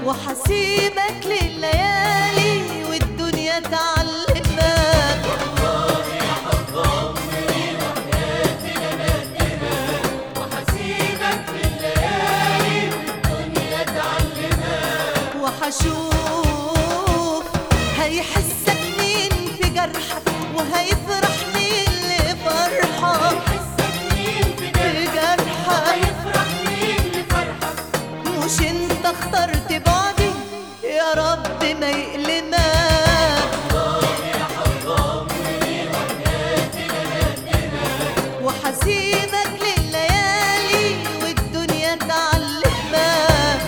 وحسيبك لليالي والدنيا تعلمك وحسيبك لليالي والدنيا تعلمك وحشوف هيحسك مين في جرحك وهيفرح مين لفرحك حسك مين في في جرحك هيفرح مين لفرحك مش انت اخترت بعدي يا رب ما يقلمك وحسيبك لليالي والدنيا تعلمك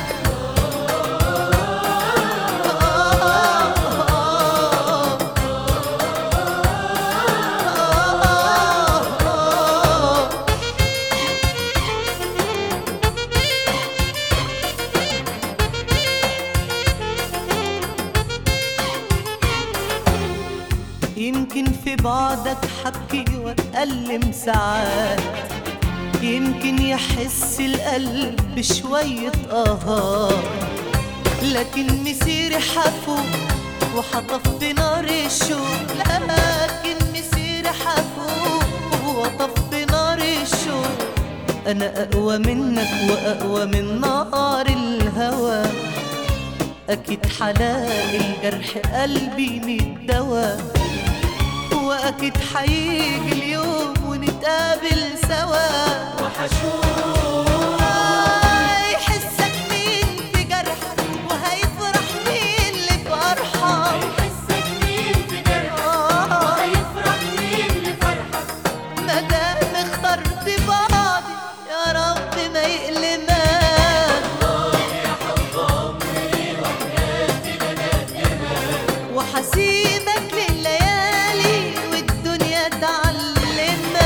يمكن في بعدك حبكي واتألم ساعات يمكن يحس القلب بشوية آهات لكن مسيري حفوق وحطف في نار الشوق لكن مسيري حفوق وطف في نار الشوق أنا أقوى منك وأقوى من نار الهوى أكيد حلاقي الجرح قلبي من دوا وأكيد حيجي اليوم ونتقابل سوا وحشوف هيحسك مين في جرحك وهيفرح مين لفرحك حسك مين في جرحك آه، هيفرح مين لفرحك مادام اخترت بعضي يا رب ما يقلمك وحسيبك لليالي والدنيا تعلمك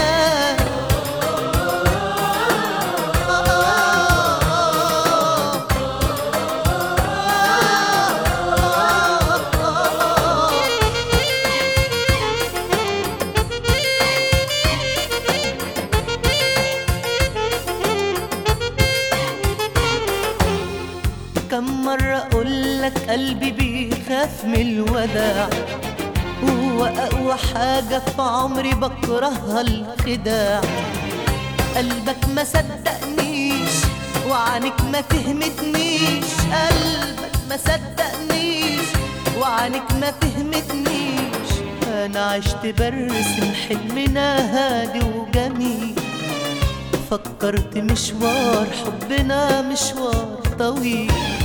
كم مرة أقولك قلبي بيخاف من الوداع هو أقوى حاجة في عمري بكرهها الخداع قلبك ما صدقنيش وعنك ما فهمتنيش قلبك ما صدقنيش وعنك ما فهمتنيش أنا عشت برسم حلمنا هادي وجميل فكرت مشوار حبنا مشوار طويل